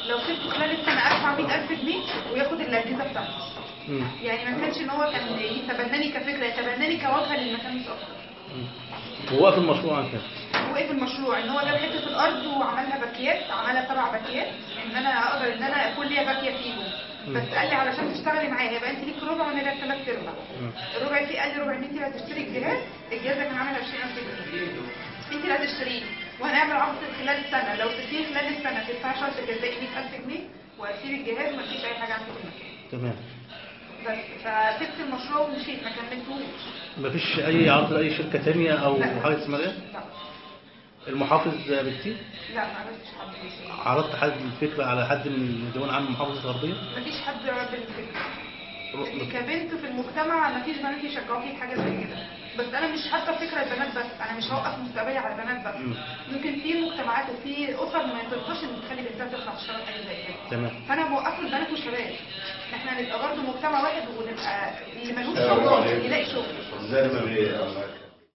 لو سبته خلال السنه ادفع 100000 جنيه وياخد الاجهزه بتاعته مم. يعني ما كانش ان هو كان يتبناني كفكره يتبناني كوجهه للمكان مش اكتر مم. ووقف المشروع عن كده وقف المشروع ان هو جاب حته الارض وعملها باكيات عملها سبع باكيات ان انا اقدر ان انا اكون ليا باكيه فيهم مم. بس قال لي علشان تشتغلي معايا يبقى انت ليك ربع وانا ليا ثلاث ارباع مم. الربع فيه قال لي ربع ان انت اللي هتشتري الجهاز الجهاز ده كان عامل 20000 جنيه انت اللي هتشتريه وهنعمل عقد خلال السنه لو سبتيه خلال السنه تدفعي شرط جزائي 100000 جنيه وهتسيب الجهاز ومفيش اي حاجه عندك في المكان تمام بس فسبت المشروع ومشيت ما كملتوش مفيش اي عرض لاي شركه تانية او لا. حاجه اسمها ايه لا المحافظ بكتير لا ما عرفتش حد يشتري. عرضت حد الفكره على حد من ديوان عام محافظه الغربيه مفيش حد يعرف الفكره اللي كبنت في المجتمع مفيش بنات يشجعوكي في حاجه زي كده بس انا مش حاطه فكره البنات بس انا مش هوقف مستقبلي على البنات بس مم. ممكن في مجتمعات وفي اسر ما ترضاش ان تخلي بنتها تطلع تشتغل حاجه زي كده تمام فانا بوقف له البنات والشباب احنا نبقى برضه مجتمع واحد ونبقى اللي ملوش السلام شغل عليكم. يلاقي شغل ازاي ما بي-